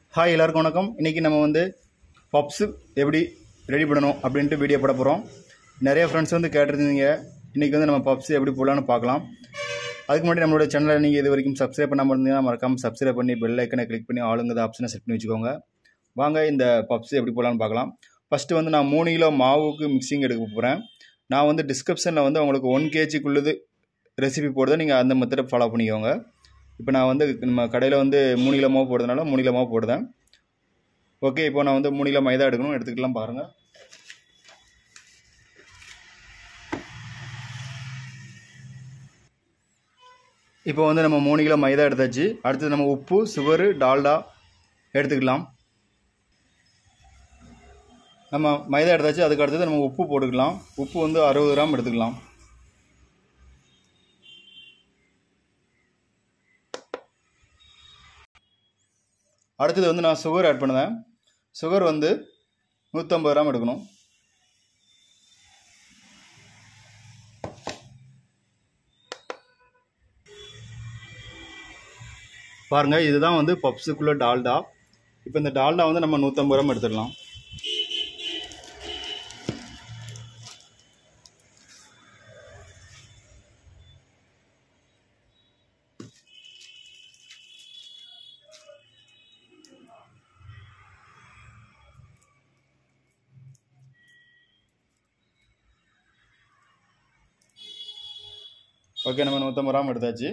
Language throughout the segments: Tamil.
ஹாய் எல்லாருக்கும் வணக்கம் இன்றைக்கி நம்ம வந்து பப்ஸு எப்படி ரெடி பண்ணணும் அப்படின்ட்டு வீடியோ போட போகிறோம் நிறைய ஃப்ரெண்ட்ஸ் வந்து கேட்டிருந்தீங்க இன்றைக்கி வந்து நம்ம பப்ஸ் எப்படி போடலான்னு பார்க்கலாம் அதுக்கு முன்னாடி நம்மளோட சேனலை நீங்கள் இது வரைக்கும் சப்ஸ்கிரைப் பண்ணாமல் இருந்தீங்கன்னா மறக்காமல் சப்ஸ்கிரைப் பண்ணி பெல் ஐக்கனை கிளிக் பண்ணி ஆளுங்க ஆப்ஷனை செட் பண்ணி வச்சுக்கோங்க வாங்க இந்த பப்ஸ் எப்படி போடலான்னு பார்க்கலாம் ஃபஸ்ட்டு வந்து நான் மூணு கிலோ மாவுக்கு மிக்சிங் எடுக்க போகிறேன் நான் வந்து டிஸ்கிரிப்ஷனில் வந்து உங்களுக்கு ஒன் கேஜிக்குள்ளது ரெசிபி போடுறத நீங்கள் அந்த மெத்தடை ஃபாலோ பண்ணிக்கோங்க இப்போ நான் வந்து நம்ம கடையில் வந்து மூணு கிலோ மாவு போடுறதுனால மூணு கிலோ மாவு போடுறேன் ஓகே இப்போ நான் வந்து மூணு கிலோ மைதா எடுக்கணும் எடுத்துக்கலாம் பாருங்கள் இப்போ வந்து நம்ம மூணு கிலோ மைதா எடுத்தாச்சு அடுத்தது நம்ம உப்பு சுகரு டால்டா எடுத்துக்கலாம் நம்ம மைதா எடுத்தாச்சு அதுக்கு அடுத்தது நம்ம உப்பு போட்டுக்கலாம் உப்பு வந்து அறுபது கிராம் எடுத்துக்கலாம் அடுத்தது வந்து நான் சுகர் ஆட் பண்ணுவேன் சுகர் வந்து நூற்றம்பது கிராம் எடுக்கணும் பாருங்கள் இதுதான் வந்து பப்ஸுக்குள்ளே டால்டா இப்போ இந்த டால்டா வந்து நம்ம நூற்றம்பது கிராம் எடுத்துடலாம் ஓகே நம்ம நூற்றம்பது கிராம் எடுத்தாச்சு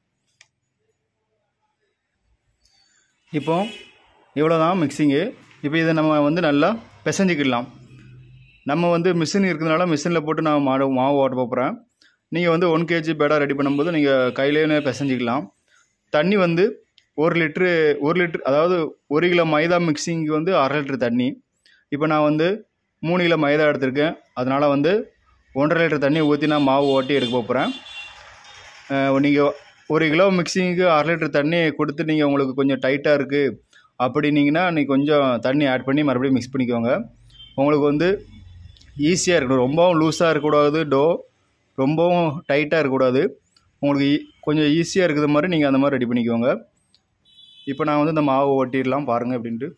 இப்போ இவ்வளோ தான் மிக்சிங்கு இப்போ இதை நம்ம வந்து நல்லா பிசைஞ்சிக்கிடலாம் நம்ம வந்து மிஷின் இருக்கிறதுனால மிஷினில் போட்டு நான் மாடு மாவு ஓட்ட போகிறேன் நீங்கள் வந்து ஒன் கேஜி பேடா ரெடி பண்ணும்போது நீங்கள் கையிலேயே பிசைஞ்சிக்கலாம் தண்ணி வந்து ஒரு லிட்ரு ஒரு லிட்ரு அதாவது ஒரு கிலோ மைதா மிக்சிங்க்கு வந்து அரை லிட்ரு தண்ணி இப்போ நான் வந்து மூணு கிலோ மைதா எடுத்திருக்கேன் அதனால் வந்து ஒன்றரை லிட்டர் தண்ணி ஊற்றி நான் மாவு ஓட்டி எடுக்க போகிறேன் நீங்கள் ஒரு கிலோ மிக்சிங்க்கு அரை லிட்டர் தண்ணி கொடுத்து நீங்கள் உங்களுக்கு கொஞ்சம் டைட்டாக இருக்குது அப்படின்னீங்கன்னா நீங்கள் கொஞ்சம் தண்ணி ஆட் பண்ணி மறுபடியும் மிக்ஸ் பண்ணிக்கோங்க உங்களுக்கு வந்து ஈஸியாக இருக்கணும் ரொம்பவும் லூஸாக இருக்கக்கூடாது டோ ரொம்பவும் டைட்டாக இருக்கக்கூடாது உங்களுக்கு கொஞ்சம் ஈஸியாக இருக்கிற மாதிரி நீங்கள் அந்த மாதிரி ரெடி பண்ணிக்கோங்க இப்போ நான் வந்து இந்த மாவு ஓட்டிடலாம் பாருங்கள் அப்படின்ட்டு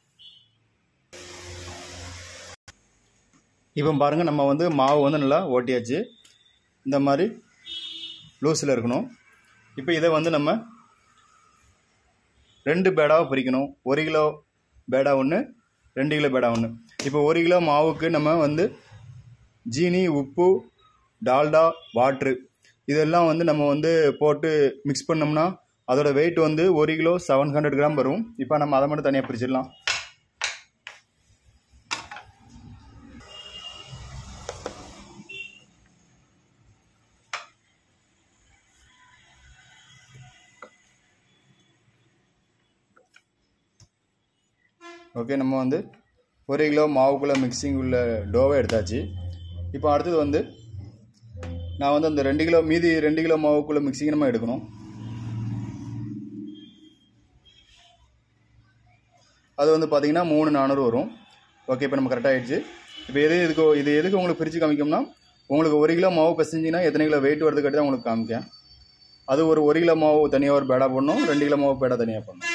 இப்போ பாருங்கள் நம்ம வந்து மாவு வந்து நல்லா ஓட்டியாச்சு இந்த மாதிரி லூஸில் இருக்கணும் இப்போ இதை வந்து நம்ம ரெண்டு பேடாவை பிரிக்கணும் ஒரு கிலோ பேடா ஒன்று ரெண்டு கிலோ பேடா ஒன்று இப்போ ஒரு கிலோ மாவுக்கு நம்ம வந்து ஜீனி உப்பு டால்டா வாட்ரு இதெல்லாம் வந்து நம்ம வந்து போட்டு மிக்ஸ் பண்ணோம்னா அதோட வெயிட் வந்து ஒரு கிலோ செவன் ஹண்ட்ரட் கிராம் வரும் இப்போ நம்ம அதை மட்டும் தனியாக பிரிச்சிடலாம் ஓகே நம்ம வந்து ஒரு கிலோ மாவுக்குள்ளே மிக்சிங் உள்ள டோவை எடுத்தாச்சு இப்போ அடுத்தது வந்து நான் வந்து அந்த ரெண்டு கிலோ மீதி ரெண்டு கிலோ மாவுக்குள்ளே மிக்சிங் நம்ம எடுக்கணும் அது வந்து பார்த்தீங்கன்னா மூணு நானூறு வரும் ஓகே இப்போ நம்ம கரெக்டாக ஆகிடுச்சு இப்போ எது இதுக்கு இது எதுக்கு உங்களுக்கு பிரித்து காமிக்கோம்னா உங்களுக்கு ஒரு கிலோ மாவு பிசைஞ்சிங்கன்னா எத்தனை கிலோ வெயிட் வரது கட்டி தான் உங்களுக்கு காமிக்கேன் அது ஒரு ஒரு கிலோ மாவு தனியாக ஒரு பேடா போடணும் ரெண்டு கிலோ மாவு பேடா தனியாக போடணும்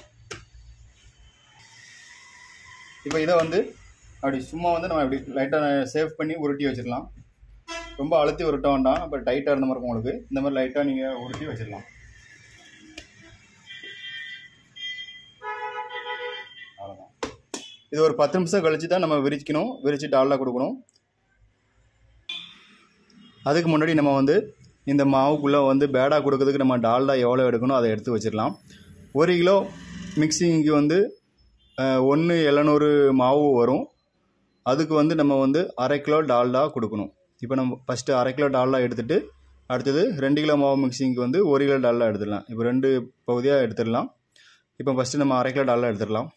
இப்போ இதை வந்து அப்படி சும்மா வந்து நம்ம இப்படி லைட்டாக சேவ் பண்ணி உருட்டி வச்சிடலாம் ரொம்ப அழுத்தி உருட்ட வேண்டாம் அப்போ டைட்டாக இருந்த மாதிரி இருக்கும் உங்களுக்கு இந்த மாதிரி லைட்டாக நீங்கள் உருட்டி வச்சிடலாம் அவ்வளோதான் இது ஒரு பத்து நிமிஷம் கழிச்சு தான் நம்ம விரிக்கணும் விரிச்சு டால்டா கொடுக்கணும் அதுக்கு முன்னாடி நம்ம வந்து இந்த மாவுக்குள்ளே வந்து பேடா கொடுக்கறதுக்கு நம்ம டால்டா எவ்வளோ எடுக்கணும் அதை எடுத்து வச்சிடலாம் ஒரு கிலோ மிக்சிங்க்கு வந்து ஒன்று எழுநூறு மாவு வரும் அதுக்கு வந்து நம்ம வந்து அரை கிலோ டால்டா கொடுக்கணும் இப்போ நம்ம ஃபஸ்ட்டு அரை கிலோ டால்டா எடுத்துகிட்டு அடுத்தது ரெண்டு கிலோ மாவு மிக்சிங்க்கு வந்து ஒரு கிலோ டால்டா எடுத்துடலாம் இப்போ ரெண்டு பகுதியாக எடுத்துடலாம் இப்போ ஃபஸ்ட்டு நம்ம அரை கிலோ டால்டா எடுத்துடலாம்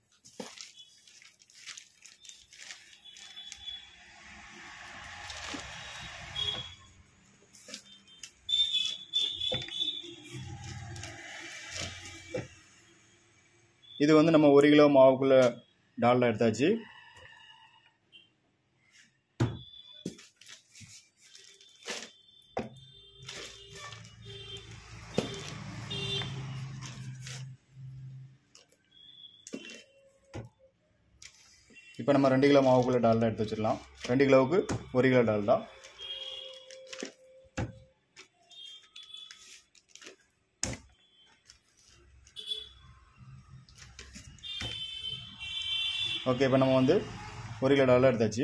இது வந்து நம்ம ஒரு கிலோ மாவுக்குள்ளே டால்டா எடுத்தாச்சு இப்போ நம்ம ரெண்டு கிலோ மாவுக்குள்ளே டால்டா எடுத்து வச்சிடலாம் ரெண்டு கிலோவுக்கு ஒரு கிலோ டால்டா ஓகே இப்போ நம்ம வந்து ஒரு கிலோ டாலர் எடுத்தாச்சு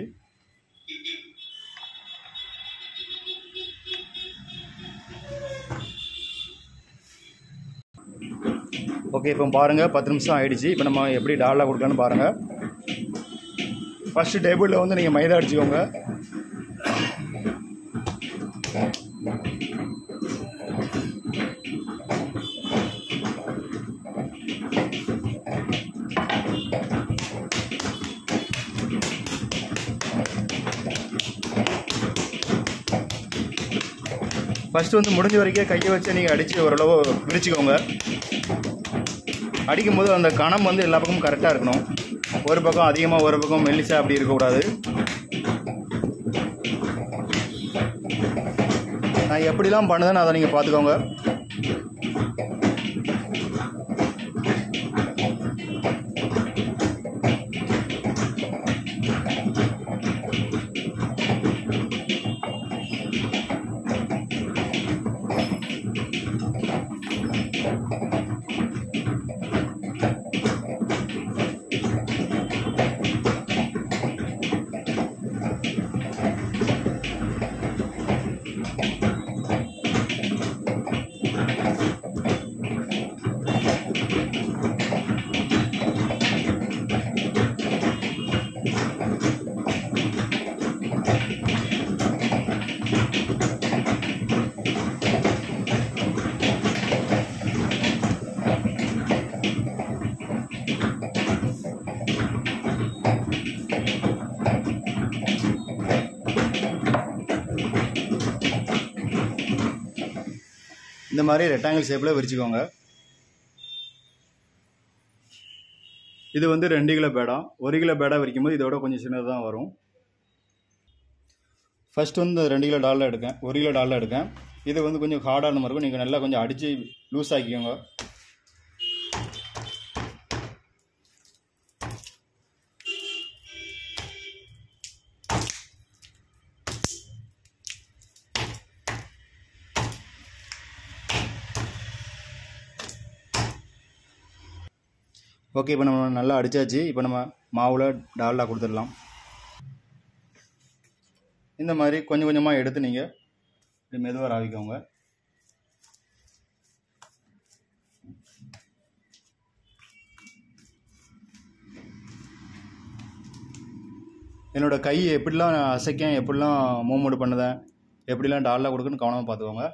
ஓகே இப்போ பாருங்கள் பத்து நிமிஷம் ஆயிடுச்சு இப்போ நம்ம எப்படி டாலா கொடுக்கலான்னு பாருங்கள் ஃபஸ்ட்டு டேபிளில் வந்து நீங்கள் மைதா அடிச்சுக்கோங்க ஃபஸ்ட்டு வந்து முடிஞ்ச வரைக்கும் கையை வச்சு நீங்கள் அடித்து ஓரளவு விரிச்சுக்கோங்க அடிக்கும்போது அந்த கணம் வந்து எல்லா பக்கமும் கரெக்டாக இருக்கணும் ஒரு பக்கம் அதிகமாக ஒரு பக்கம் மெல்லிசா அப்படி இருக்கக்கூடாது நான் எப்படிலாம் பண்ணுதேன்னு அதை நீங்கள் பார்த்துக்கோங்க இந்த மாதிரி ரெக்டாங்கிள் ஷேப்பில் விரிச்சுக்கோங்க இது வந்து ரெண்டு கிலோ பேடா ஒரு கிலோ பேடா விரிக்கும் போது இதோட கொஞ்சம் சின்னதாக தான் வரும் ஃபர்ஸ்ட் வந்து இந்த ரெண்டு கிலோ டாலில் எடுக்கேன் ஒரு கிலோ டாலில் எடுக்கேன் இது வந்து கொஞ்சம் ஹார்டாக இருந்த மாதிரி இருக்கும் நீங்கள் நல்லா கொஞ்சம் அடித்து லூஸ் ஆக்கிக்கோங்க ஓகே இப்போ நம்ம நல்லா அடிச்சாச்சு இப்போ நம்ம மாவில் டால்டா கொடுத்துடலாம் இந்த மாதிரி கொஞ்சம் கொஞ்சமாக எடுத்து நீங்கள் இப்படி மெதுவாக ராவிக்கோங்க என்னோட கை எப்படிலாம் அசைக்கேன் எப்படிலாம் மூவ்மெண்ட் பண்ணுதேன் எப்படிலாம் டால்டா கொடுக்குன்னு கவனமாக பார்த்துக்கோங்க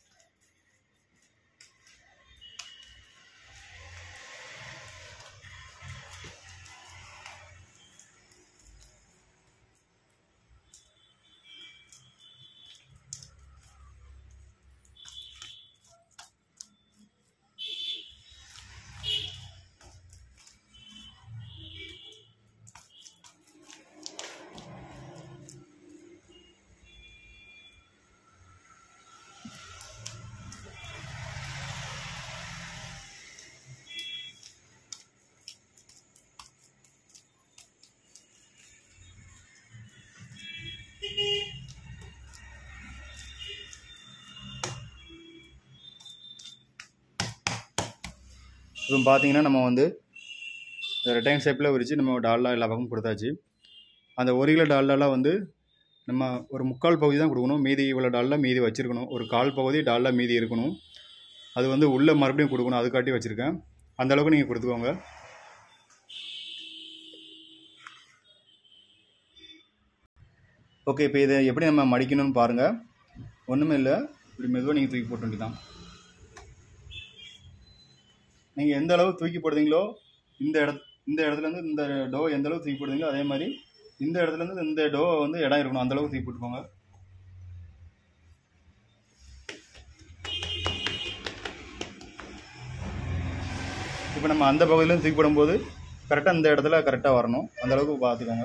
இப்போ பார்த்தீங்கன்னா நம்ம வந்து ரெட்டைன் ஷேப்பில் விரித்து நம்ம டால்டா எல்லா பக்கமும் கொடுத்தாச்சு அந்த ஒரு கிலோ டால்டாலாம் வந்து நம்ம ஒரு முக்கால் பகுதி தான் கொடுக்கணும் மீதி இவ்வளோ டால்டா மீதி வச்சுருக்கணும் ஒரு கால் பகுதி டால்டா மீதி இருக்கணும் அது வந்து உள்ளே மறுபடியும் கொடுக்கணும் அதுக்காட்டி வச்சுருக்கேன் அந்த அளவுக்கு நீங்கள் கொடுத்துக்கோங்க ஓகே இப்போ இதை எப்படி நம்ம மடிக்கணும்னு பாருங்கள் ஒன்றுமே இல்லை இப்படி மெதுவாக நீங்கள் தூக்கி போட்ட வேண்டியதான் நீங்கள் எந்த அளவு தூக்கி போடுறீங்களோ இந்த இட இந்த இடத்துலேருந்து இந்த டோ எந்த அளவு தூக்கி போடுறீங்களோ அதே மாதிரி இந்த இடத்துலேருந்து இந்த டோ வந்து இடம் இருக்கணும் அந்த அளவுக்கு தூக்கி போட்டுக்கோங்க இப்போ நம்ம அந்த பகுதியிலேருந்து தூக்கி போடும்போது கரெக்டாக இந்த இடத்துல கரெக்டாக வரணும் அந்த அளவுக்கு பார்த்துக்கோங்க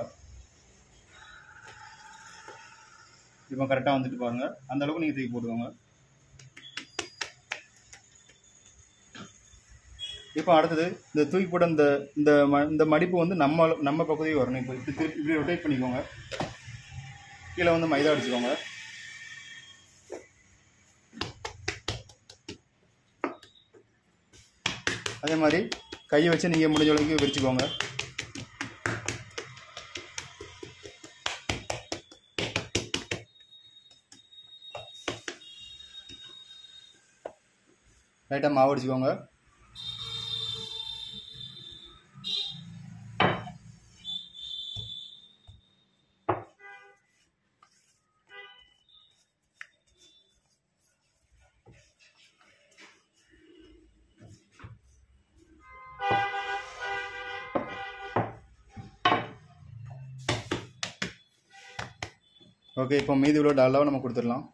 இப்போ கரெக்டாக வந்துட்டு பாருங்கள் அந்த அளவுக்கு நீங்கள் தூக்கி போட்டுக்கோங்க இப்போ அடுத்தது இந்த தூக்கி போட்ட இந்த இந்த ம இந்த மடிப்பு வந்து நம்ம நம்ம பக்கத்தையும் வரணும் இப்போ இப்படி திருப்பி இப்படி ரொட்டேட் பண்ணிக்கோங்க கீழே வந்து மைதா அடிச்சுக்கோங்க அதே மாதிரி கையை வச்சு நீங்கள் முடிஞ்ச அளவுக்கு விரிச்சுக்கோங்க லைட்டாக மாவு அடிச்சுக்கோங்க ஓகே இப்போ மீதி உள்ள டாலாவை நம்ம கொடுத்துடலாம்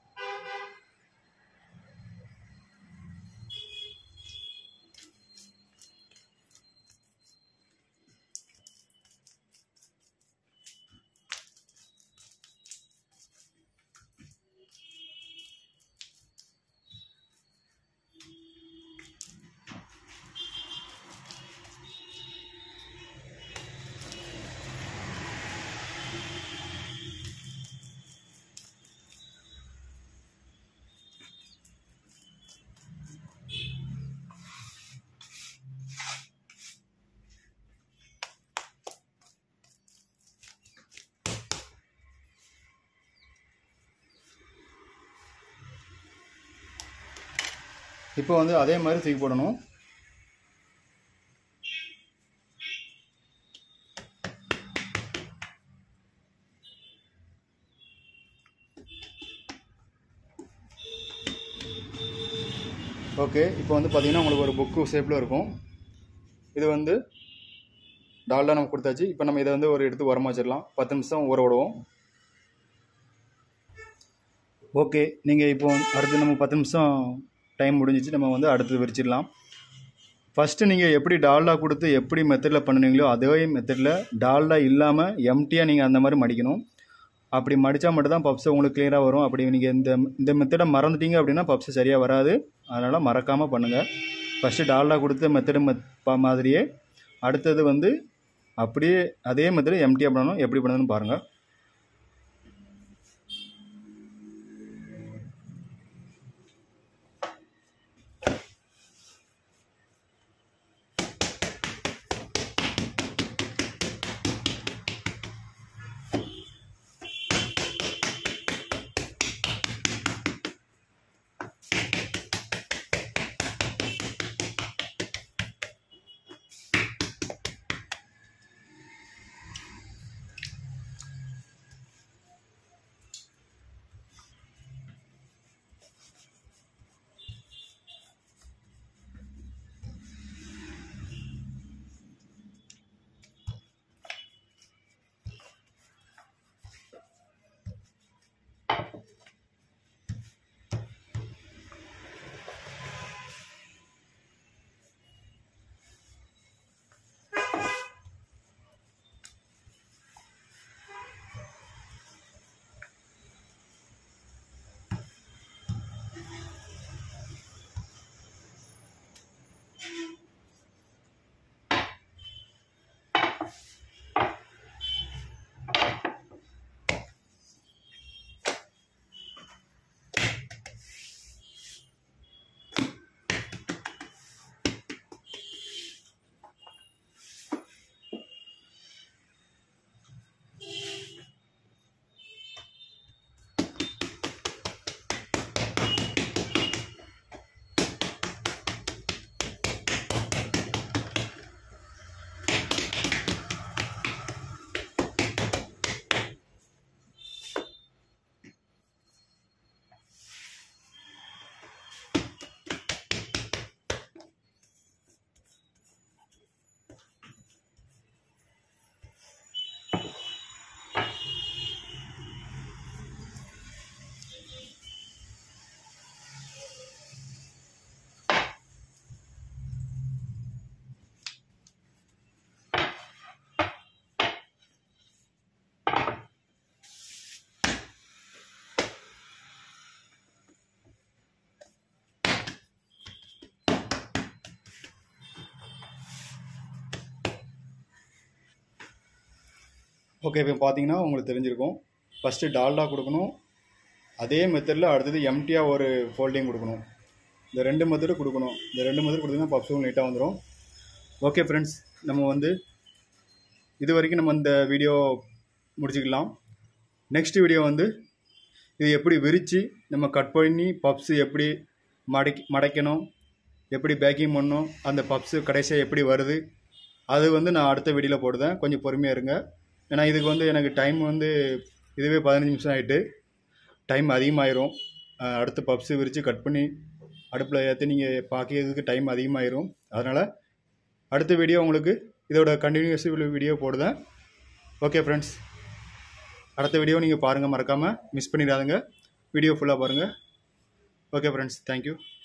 இப்போ வந்து அதே மாதிரி தூக்கி போடணும் ஓகே இப்போ வந்து பார்த்தீங்கன்னா உங்களுக்கு ஒரு புக்கு ஷேப்பில் இருக்கும் இது வந்து டால்டா நம்ம கொடுத்தாச்சு இப்போ நம்ம இதை வந்து ஒரு எடுத்து உரமா வச்சிடலாம் பத்து நிமிஷம் ஊற விடுவோம் ஓகே நீங்கள் இப்போ அடுத்து நம்ம பத்து நிமிஷம் டைம் முடிஞ்சிச்சு நம்ம வந்து அடுத்து விரிச்சிடலாம் ஃபஸ்ட்டு நீங்கள் எப்படி டால்டா கொடுத்து எப்படி மெத்தடில் பண்ணுனீங்களோ அதே மெத்தடில் டால்டா இல்லாமல் எம்டியாக நீங்கள் அந்த மாதிரி மடிக்கணும் அப்படி மடித்தா மட்டும் தான் பப்ஸ் உங்களுக்கு கிளியராக வரும் அப்படி நீங்கள் இந்த இந்த மெத்தடை மறந்துட்டீங்க அப்படின்னா பப்ஸ் சரியாக வராது அதனால் மறக்காமல் பண்ணுங்கள் ஃபஸ்ட்டு டால்டா கொடுத்த மெத்தடு மெத் ப- மாதிரியே அடுத்தது வந்து அப்படியே அதே மெத்தடு எம்டியாக பண்ணணும் எப்படி பண்ணணும்னு பாருங்கள் ஓகே இப்போ பார்த்தீங்கன்னா உங்களுக்கு தெரிஞ்சிருக்கும் ஃபஸ்ட்டு டால்டா கொடுக்கணும் அதே மெத்தடில் அடுத்தது எம்டியாக ஒரு ஃபோல்டிங் கொடுக்கணும் இந்த ரெண்டு மெத்தடு கொடுக்கணும் இந்த ரெண்டு மெத்தட் கொடுத்தீங்கன்னா பப்ஸும் நீட்டாக வந்துடும் ஓகே ஃப்ரெண்ட்ஸ் நம்ம வந்து இது வரைக்கும் நம்ம இந்த வீடியோ முடிச்சுக்கலாம் நெக்ஸ்ட் வீடியோ வந்து இது எப்படி விரித்து நம்ம கட் பண்ணி பப்ஸு எப்படி மடக்கி மடைக்கணும் எப்படி பேக்கிங் பண்ணணும் அந்த பப்ஸு கடைசியாக எப்படி வருது அது வந்து நான் அடுத்த வீடியோவில் போடுதேன் கொஞ்சம் பொறுமையாக இருங்க ஏன்னா இதுக்கு வந்து எனக்கு டைம் வந்து இதுவே பதினஞ்சு நிமிஷம் ஆகிட்டு டைம் அதிகமாயிரும் அஹ் அடுத்து பப்ஸு விரித்து கட் பண்ணி அடுப்பில் ஏற்றி நீங்கள் பார்க்கிறதுக்கு டைம் அதிகமாயிரும் அதனால் அடுத்த வீடியோ உங்களுக்கு இதோட கண்டினியூஸ் வீடியோ போடுதேன் ஓகே ஃப்ரெண்ட்ஸ் அடுத்த வீடியோ நீங்கள் பாருங்கள் மறக்காமல் மிஸ் பண்ணிடாதுங்க வீடியோ ஃபுல்லாக பாருங்கள் ஓகே ஃப்ரெண்ட்ஸ் தேங்க்யூ